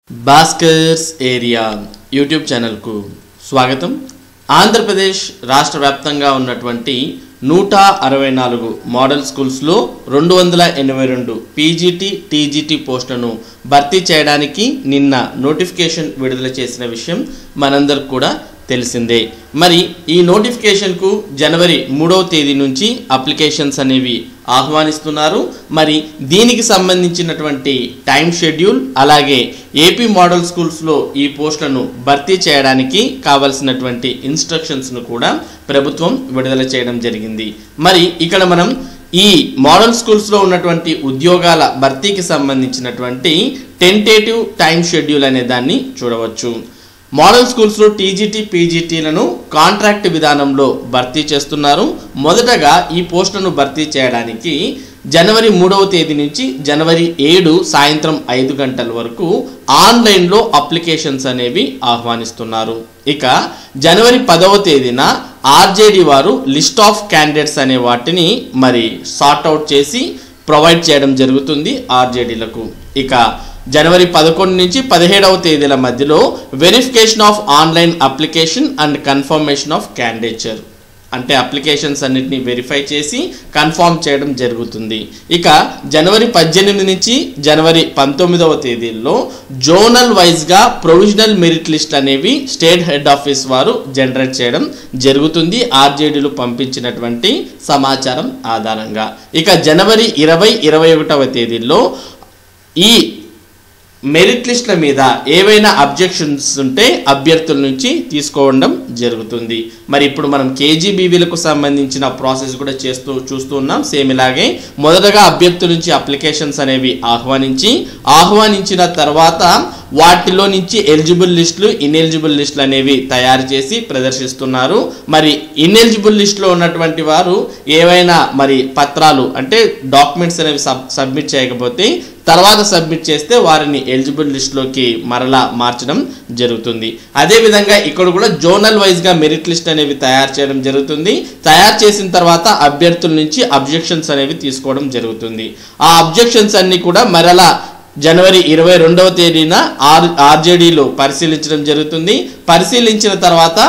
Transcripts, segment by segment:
Bhaskar's area YouTube ఛానల్కు స్వాగతం ఆంధ్రప్రదేశ్ రాష్ట్ర వ్యాప్తంగా ఉన్నటువంటి నూట అరవై నాలుగు మోడల్ స్కూల్స్లో రెండు వందల ఎనభై రెండు పీజీటీ టీజీటీ పోస్టులను భర్తీ చేయడానికి నిన్న నోటిఫికేషన్ విడుదల చేసిన విషయం మనందరికి కూడా తెలిసిందే మరి ఈ నోటిఫికేషన్కు జనవరి మూడవ తేదీ నుంచి అప్లికేషన్స్ అనేవి ఆహ్వానిస్తున్నారు మరి దీనికి సంబంధించినటువంటి టైం షెడ్యూల్ అలాగే ఏపీ మోడల్ స్కూల్స్లో ఈ పోస్టులను భర్తీ చేయడానికి కావలసినటువంటి ఇన్స్ట్రక్షన్స్ను కూడా ప్రభుత్వం విడుదల చేయడం జరిగింది మరి ఇక్కడ మనం ఈ మోడల్ స్కూల్స్లో ఉన్నటువంటి ఉద్యోగాల భర్తీకి సంబంధించినటువంటి టెంటేటివ్ టైం షెడ్యూల్ అనే దాన్ని చూడవచ్చు మోడల్ స్కూల్స్లో టీజీటీ పీజీటీలను కాంట్రాక్ట్ విధానంలో భర్తీ చేస్తున్నారు మొదటగా ఈ పోస్టులను భర్తీ చేయడానికి జనవరి మూడవ తేదీ నుంచి జనవరి ఏడు సాయంత్రం ఐదు గంటల వరకు ఆన్లైన్లో అప్లికేషన్స్ అనేవి ఆహ్వానిస్తున్నారు ఇక జనవరి పదవ తేదీన ఆర్జేడి వారు లిస్ట్ ఆఫ్ క్యాండిడేట్స్ అనే వాటిని మరి సార్ట్ అవుట్ చేసి ప్రొవైడ్ చేయడం జరుగుతుంది ఆర్జేడీలకు ఇక జనవరి పదకొండు నుంచి పదిహేడవ తేదీల మధ్యలో verification of online application and confirmation of candidature అంటే అప్లికేషన్స్ అన్నిటిని వెరిఫై చేసి కన్ఫర్మ్ చేయడం జరుగుతుంది ఇక జనవరి పద్దెనిమిది నుంచి జనవరి పంతొమ్మిదవ తేదీల్లో జోనల్ వైజ్గా ప్రొవిజనల్ మెరిట్ లిస్ట్ అనేవి స్టేట్ హెడ్ ఆఫీస్ వారు జనరేట్ చేయడం జరుగుతుంది ఆర్జేడీలు పంపించినటువంటి సమాచారం ఆధారంగా ఇక జనవరి ఇరవై ఇరవై ఒకటవ తేదీల్లో ఈ మెరిట్ లిస్టుల మీద ఏవైనా అబ్జెక్షన్స్ ఉంటే అభ్యర్థుల నుంచి తీసుకోవడం జరుగుతుంది మరి ఇప్పుడు మనం కేజీబీవీలకు సంబంధించిన ప్రాసెస్ కూడా చేస్తూ చూస్తూ ఉన్నాం సేమ్ ఇలాగే మొదటగా అభ్యర్థుల నుంచి అప్లికేషన్స్ అనేవి ఆహ్వానించి ఆహ్వానించిన తర్వాత వాటిలో నుంచి ఎలిజిబుల్ లిస్టులు ఇన్ఎలిజిబుల్ లిస్టులు అనేవి తయారు చేసి ప్రదర్శిస్తున్నారు మరి ఇన్ఎలిజిబుల్ లిస్టులో ఉన్నటువంటి వారు ఏవైనా మరి పత్రాలు అంటే డాక్యుమెంట్స్ అనేవి సబ్ సబ్మిట్ చేయకపోతే తర్వాత సబ్మిట్ చేస్తే వారిని ఎలిజిబుల్ లిస్ట్లోకి మరలా మార్చడం జరుగుతుంది అదేవిధంగా ఇక్కడ కూడా జోనల్ వైజ్గా మెరిట్ లిస్ట్ అనేవి తయారు చేయడం జరుగుతుంది తయారు చేసిన తర్వాత అభ్యర్థుల నుంచి అబ్జెక్షన్స్ అనేవి తీసుకోవడం జరుగుతుంది ఆ అబ్జెక్షన్స్ అన్ని కూడా మరలా జనవరి ఇరవై రెండవ తేదీన ఆర్ ఆర్జేడీలో పరిశీలించడం జరుగుతుంది పరిశీలించిన తర్వాత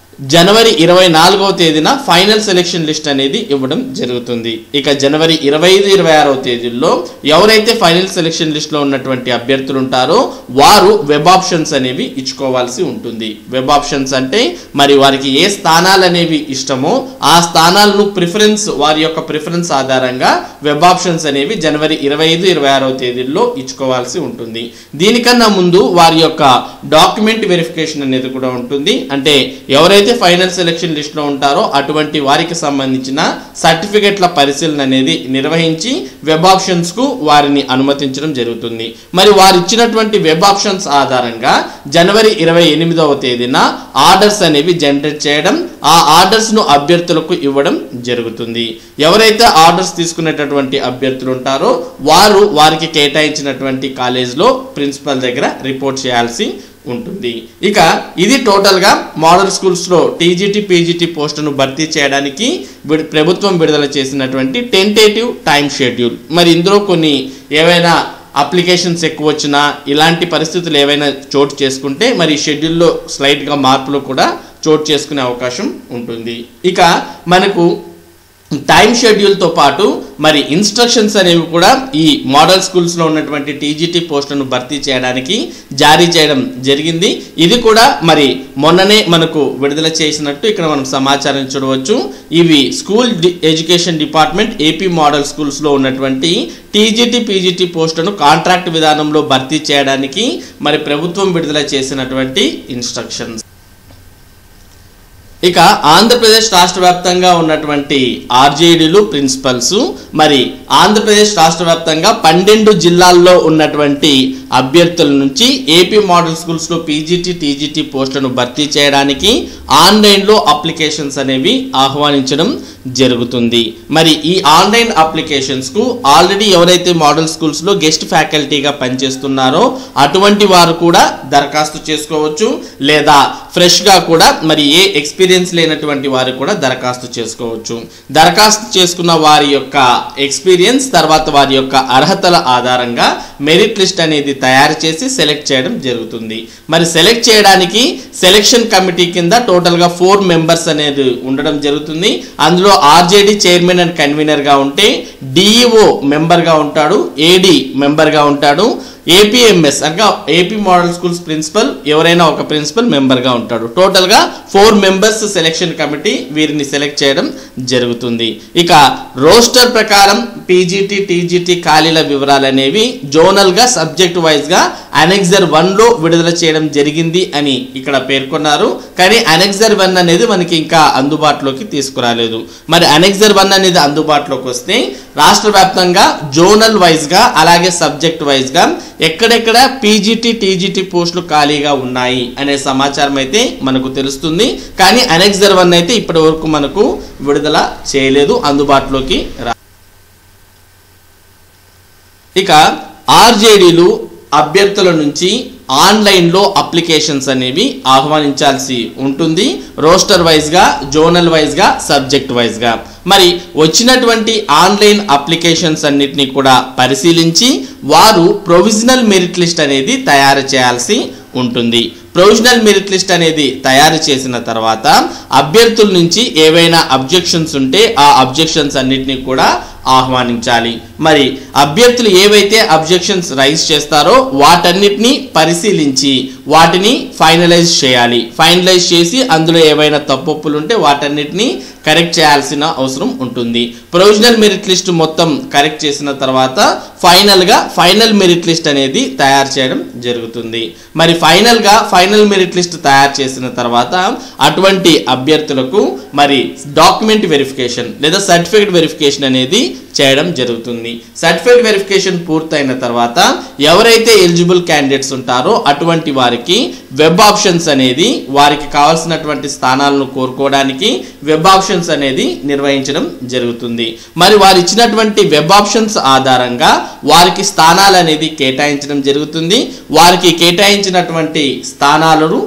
జనవరి ఇరవై నాలుగవ తేదీన ఫైనల్ సెలెక్షన్ లిస్ట్ అనేది ఇవ్వడం జరుగుతుంది ఇక జనవరి ఇరవై ఐదు ఇరవై ఆరవ తేదీల్లో ఎవరైతే ఫైనల్ సెలెక్షన్ లిస్ట్లో ఉన్నటువంటి అభ్యర్థులు ఉంటారో వారు వెబ్ ఆప్షన్స్ అనేవి ఇచ్చుకోవాల్సి ఉంటుంది వెబ్ ఆప్షన్స్ అంటే మరి వారికి ఏ స్థానాలు అనేవి ఇష్టమో ఆ స్థానాలను ప్రిఫరెన్స్ వారి యొక్క ప్రిఫరెన్స్ ఆధారంగా వెబ్ ఆప్షన్స్ అనేవి జనవరి ఇరవై ఐదు ఇరవై ఆరవ తేదీల్లో ఇచ్చుకోవాల్సి ఉంటుంది దీనికన్నా ముందు వారి యొక్క డాక్యుమెంట్ వెరిఫికేషన్ అనేది కూడా ఉంటుంది అంటే ఎవరైతే ఫైనల్ సెలెక్షన్ లిస్ట్లో ఉంటారో అటువంటి వారికి సంబంధించిన సర్టిఫికెట్ల పరిశీలన అనేది నిర్వహించి వెబ్ ఆప్షన్స్కు వారిని అనుమతించడం జరుగుతుంది మరి వారు ఇచ్చినటువంటి వెబ్ ఆప్షన్స్ ఆధారంగా జనవరి ఇరవై ఎనిమిదవ తేదీన ఆర్డర్స్ అనేవి జనరేట్ చేయడం ఆ ఆర్డర్స్ను అభ్యర్థులకు ఇవ్వడం జరుగుతుంది ఎవరైతే ఆర్డర్స్ తీసుకునేటటువంటి అభ్యర్థులు ఉంటారో వారు వారికి కేటాయించినటువంటి కాలేజ్లో ప్రిన్సిపల్ దగ్గర రిపోర్ట్ చేయాల్సి ఉంటుంది ఇక ఇది టోటల్గా మోడల్ స్కూల్స్లో టీజీటీ పీజీటీ పోస్టును భర్తీ చేయడానికి విడ్- ప్రభుత్వం విడుదల చేసినటువంటి టెంటేటివ్ టైం షెడ్యూల్ మరి ఇందులో కొన్ని ఏవైనా అప్లికేషన్స్ ఎక్కువ వచ్చినా ఇలాంటి పరిస్థితులు ఏవైనా చోటు చేసుకుంటే మరి ఈ షెడ్యూల్లో స్లైట్గా మార్పులు కూడా చోటు చేసుకునే అవకాశం ఉంటుంది ఇక మనకు టైం షెడ్యూల్తో పాటు మరి ఇన్స్ట్రక్షన్స్ అనేవి కూడా ఈ మోడల్ స్కూల్స్లో ఉన్నటువంటి టీజీటీ పోస్టులను భర్తీ చేయడానికి జారీ చేయడం జరిగింది ఇది కూడా మరి మొన్ననే మనకు విడుదల చేసినట్టు ఇక్కడ మనం సమాచారం చూడవచ్చు ఇవి స్కూల్ డి- ఎడ్యుకేషన్ డిపార్ట్మెంట్ ఏపీ మోడల్ స్కూల్స్లో ఉన్నటువంటి టీజీటీ పీజీటీ పోస్టులను కాంట్రాక్ట్ విధానంలో భర్తీ చేయడానికి మరి ప్రభుత్వం విడుదల చేసినటువంటి ఇన్స్ట్రక్షన్స్ ఇక ఆంధ్రప్రదేశ్ రాష్ట్ర వ్యాప్తంగా ఉన్నటువంటి ఆర్జేడీలు ప్రిన్సిపల్స్ మరి ఆంధ్రప్రదేశ్ రాష్ట్ర వ్యాప్తంగా పన్నెండు జిల్లాల్లో ఉన్నటువంటి అభ్యర్థుల నుంచి ఏపీ మోడల్ స్కూల్స్లో పీజీటీ టీజీటీ పోస్టులను భర్తీ చేయడానికి ఆన్లైన్లో అప్లికేషన్స్ అనేవి ఆహ్వానించడం జరుగుతుంది మరి ఈ ఆన్లైన్ అప్లికేషన్స్కు ఆల్రెడీ ఎవరైతే మోడల్ స్కూల్స్లో గెస్ట్ ఫ్యాకల్టీగా పనిచేస్తున్నారో అటువంటి వారు కూడా దరఖాస్తు చేసుకోవచ్చు లేదా ఫ్రెష్గా కూడా మరి ఏ ఎక్స్పీరియన్స్ లేనటువంటి వారు కూడా దరఖాస్తు చేసుకోవచ్చు దరఖాస్తు చేసుకున్న వారి యొక్క ఎక్స్పీరియన్స్ తర్వాత వారి యొక్క అర్హతల ఆధారంగా మెరిట్ లిస్ట్ అనేది తయారు చేసి సెలెక్ట్ చేయడం జరుగుతుంది మరి సెలెక్ట్ చేయడానికి సెలెక్షన్ కమిటీ కింద టోటల్గా ఫోర్ మెంబర్స్ అనేది ఉండడం జరుగుతుంది అందులో ఆర్జేడి చైర్మన్ అండ్ కన్వీనర్గా ఉంటే డిఈఓ మెంబర్గా ఉంటాడు ఏడి మెంబర్గా ఉంటాడు ఏపీఎంఎస్ అనగా ఏపీ మోడల్ స్కూల్స్ ప్రిన్సిపల్ ఎవరైనా ఒక ప్రిన్సిపల్ మెంబర్గా ఉంటాడు టోటల్గా ఫోర్ మెంబర్స్ సెలెక్షన్ కమిటీ వీరిని సెలెక్ట్ చేయడం జరుగుతుంది ఇక రోస్టర్ ప్రకారం పీజీటీ టీజీటీ ఖాళీల వివరాలు అనేవి జోనల్గా సబ్జెక్ట్ వైజ్గా అనెక్సర్ వన్లో విడుదల చేయడం జరిగింది అని ఇక్కడ పేర్కొన్నారు కానీ అనెక్సర్ వన్ అనేది మనకి ఇంకా అందుబాటులోకి తీసుకురాలేదు మరి అనెక్సర్ వన్ అనేది అందుబాటులోకి వస్తే రాష్ట్ర వ్యాప్తంగా జోనల్ వైజ్గా అలాగే సబ్జెక్ట్ వైజ్గా ఎక్కడెక్కడ పీజీటీ టీజీటీ పోస్టులు ఖాళీగా ఉన్నాయి అనే సమాచారం అయితే మనకు తెలుస్తుంది కానీ అనెక్సర్ వన్ అయితే ఇప్పటి వరకు మనకు విడుదల చేయలేదు అందుబాటులోకి రా ఇక ఆర్జేడీలు అభ్యర్థుల నుంచి ఆన్లైన్లో అప్లికేషన్స్ అనేవి ఆహ్వానించాల్సి ఉంటుంది రోస్టర్ వైజ్గా జోనల్ వైజ్గా సబ్జెక్ట్ వైజ్గా మరి వచ్చినటువంటి ఆన్లైన్ అప్లికేషన్స్ అన్నిటినీ కూడా పరిశీలించి వారు ప్రొవిజనల్ మెరిట్ లిస్ట్ అనేది తయారు చేయాల్సి ఉంటుంది ప్రొవిజనల్ మెరిట్ లిస్ట్ అనేది తయారు చేసిన తర్వాత అభ్యర్థుల నుంచి ఏవైనా అబ్జెక్షన్స్ ఉంటే ఆ అబ్జెక్షన్స్ అన్నిటినీ కూడా ఆహ్వానించాలి మరి అభ్యర్థులు ఏవైతే అబ్జెక్షన్స్ రైజ్ చేస్తారో వాటన్నిటిని పరిశీలించి వాటిని ఫైనలైజ్ చేయాలి ఫైనలైజ్ చేసి అందులో ఏవైనా తప్పొప్పులు ఉంటే వాటన్నిటిని కరెక్ట్ చేయాల్సిన అవసరం ఉంటుంది ప్రొవిజనల్ మెరిట్ లిస్ట్ మొత్తం కరెక్ట్ చేసిన తర్వాత ఫైనల్గా ఫైనల్ మెరిట్ లిస్ట్ అనేది తయారు చేయడం జరుగుతుంది మరి ఫైనల్గా ఫైనల్ మెరిట్ లిస్ట్ తయారు చేసిన తర్వాత అటువంటి అభ్యర్థులకు మరి డాక్యుమెంట్ వెరిఫికేషన్ లేదా సర్టిఫికేట్ వెరిఫికేషన్ అనేది చేయడం జరుగుతుంది సర్టిఫికేట్ వెరిఫికేషన్ పూర్తయిన తర్వాత ఎవరైతే ఎలిజిబుల్ క్యాండిడేట్స్ ఉంటారో అటువంటి వారికి వెబ్ ఆప్షన్స్ అనేది వారికి కావాల్సినటువంటి స్థానాలను కోరుకోవడానికి వెబ్ ఆప్షన్స్ అనేది నిర్వహించడం జరుగుతుంది మరి వారు ఇచ్చినటువంటి వెబ్ ఆప్షన్స్ ఆధారంగా వారికి స్థానాలు అనేది కేటాయించడం జరుగుతుంది వారికి కేటాయించినటువంటి స్థానాలను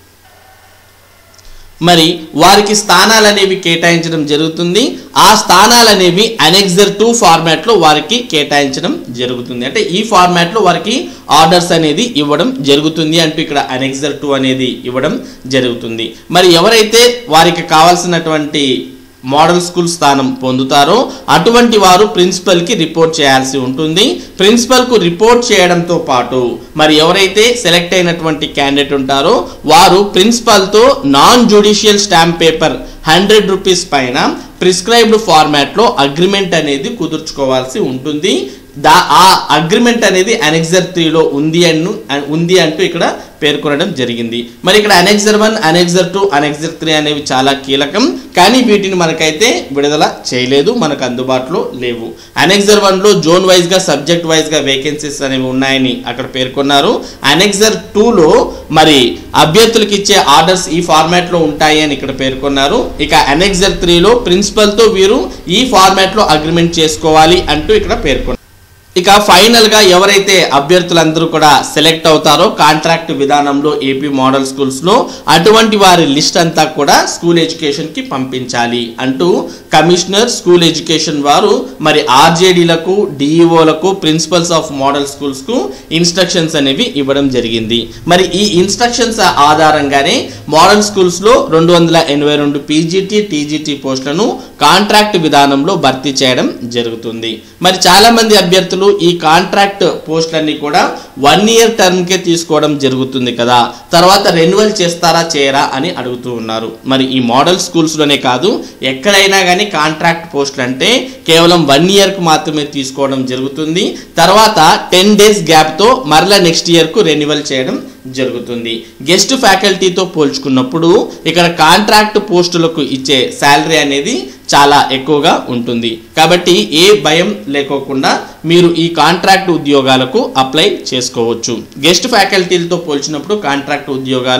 మరి వారికి స్థానాలు అనేవి కేటాయించడం జరుగుతుంది ఆ స్థానాలు అనేవి అనెక్సర్ టూ ఫార్మాట్లో వారికి కేటాయించడం జరుగుతుంది అంటే ఈ ఫార్మాట్లో వారికి ఆర్డర్స్ అనేది ఇవ్వడం జరుగుతుంది అంటూ ఇక్కడ అనెక్సర్ టూ అనేది ఇవ్వడం జరుగుతుంది మరి ఎవరైతే వారికి కావాల్సినటువంటి మోడల్ స్కూల్ స్థానం పొందుతారో అటువంటి వారు ప్రిన్సిపల్కి రిపోర్ట్ చేయాల్సి ఉంటుంది ప్రిన్సిపల్కు రిపోర్ట్ చేయడంతో పాటు మరి ఎవరైతే సెలెక్ట్ అయినటువంటి క్యాండిడేట్ ఉంటారో వారు ప్రిన్సిపల్తో non judicial stamp paper hundred rupees పైన ప్రిస్క్రైబ్డ్ ఫార్మాట్లో అగ్రిమెంట్ అనేది కుదుర్చుకోవాల్సి ఉంటుంది దా ఆ అగ్రిమెంట్ అనేది అనెక్సర్ త్రీలో ఉంది అను ఉంది అంటూ ఇక్కడ పేర్కొనడం జరిగింది మరి ఇక్కడ annexure one annexure two annexure three అనేవి చాలా కీలకం కానీ వీటిని మనకైతే విడుదల చేయలేదు మనకు అందుబాటులో లేవు అనెక్సర్ వన్లో జోన్ వైజ్గా సబ్జెక్ట్ వైజ్గా వేకెన్సీస్ అనేవి ఉన్నాయని అక్కడ పేర్కొన్నారు అనెక్సర్ టూలో మరి అభ్యర్థులకు ఇచ్చే ఆర్డర్స్ ఈ ఫార్మాట్లో ఉంటాయి అని ఇక్కడ పేర్కొన్నారు ఇక అనెక్సర్ త్రీలో ప్రిన్సిపల్తో వీరు ఈ ఫార్మాట్లో అగ్రిమెంట్ చేసుకోవాలి అంటూ ఇక్కడ పేర్కొన్నారు ఇక ఫైనల్గా ఎవరైతే అభ్యర్థులందరూ కూడా సెలెక్ట్ అవుతారో కాంట్రాక్ట్ విధానంలో ఏపీ మోడల్ స్కూల్స్లో అటువంటి వారి లిస్ట్ అంతా కూడా స్కూల్ ఎడ్యుకేషన్కి పంపించాలి అంటూ కమిషనర్ స్కూల్ ఎడ్యుకేషన్ వారు మరి ఆర్జేడీలకు డిఈఓలకు ప్రిన్సిపల్స్ ఆఫ్ మోడల్ స్కూల్స్కు ఇన్స్ట్రక్షన్స్ అనేవి ఇవ్వడం జరిగింది మరి ఈ ఇన్స్ట్రక్షన్స్ ఆధారంగానే మోడల్ స్కూల్స్లో రెండు వందల ఎనభై రెండు పీజీటీ టీజీటీ పోస్టులను కాంట్రాక్ట్ విధానంలో భర్తీ చేయడం జరుగుతుంది మరి చాలా మంది అభ్యర్థులు ఈ కాంట్రాక్ట్ పోస్టులన్నీ కూడా వన్ ఇయర్ టర్మ్కే తీసుకోవడం జరుగుతుంది కదా తర్వాత రెన్యువల్ చేస్తారా చేయరా అని అడుగుతూ ఉన్నారు మరి ఈ మోడల్ స్కూల్స్లోనే కాదు ఎక్కడైనా కానీ కాంట్రాక్ట్ పోస్టులు అంటే కేవలం వన్ ఇయర్కు మాత్రమే తీసుకోవడం జరుగుతుంది తర్వాత టెన్ డేస్ గ్యాప్తో మరలా నెక్స్ట్ ఇయర్కు రెన్యువల్ చేయడం జరుగుతుంది గెస్ట్ ఫ్యాకల్టీతో పోల్చుకున్నప్పుడు ఇక్కడ కాంట్రాక్ట్ పోస్టులకు ఇచ్చే శాలరీ అనేది చాలా ఎక్కువగా ఉంటుంది కాబట్టి ఏ భయం లేకోకుండా మీరు ఈ కాంట్రాక్ట్ ఉద్యోగాలకు అప్లై చేసుకోవచ్చు గెస్ట్ ఫ్యాకల్టీలతో పోల్చినప్పుడు కాంట్రాక్ట్ ఉద్యోగాలు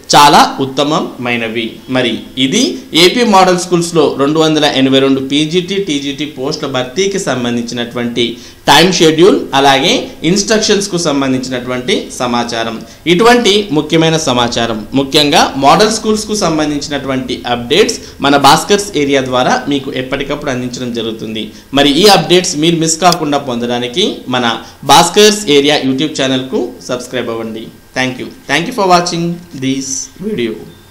చాలా ఉత్తమమైనవి మరి ఇది ఏపీ మోడల్ స్కూల్స్లో రెండు వందల ఎనభై రెండు పీజీటీ టీజీటీ పోస్టుల భర్తీకి సంబంధించినటువంటి టైం షెడ్యూల్ అలాగే ఇన్స్ట్రక్షన్స్కు సంబంధించినటువంటి సమాచారం ఇటువంటి ముఖ్యమైన సమాచారం ముఖ్యంగా మోడల్ స్కూల్స్కు సంబంధించినటువంటి అప్డేట్స్ మన భాస్కర్స్ ఏరియా ద్వారా మీకు ఎప్పటికప్పుడు అందించడం జరుగుతుంది మరి ఈ అప్డేట్స్ మీరు మిస్ కాకుండా పొందడానికి మన భాస్కర్స్ ఏరియా యూట్యూబ్ ఛానల్కు సబ్స్క్రైబ్ అవ్వండి thank you thank you for watching this video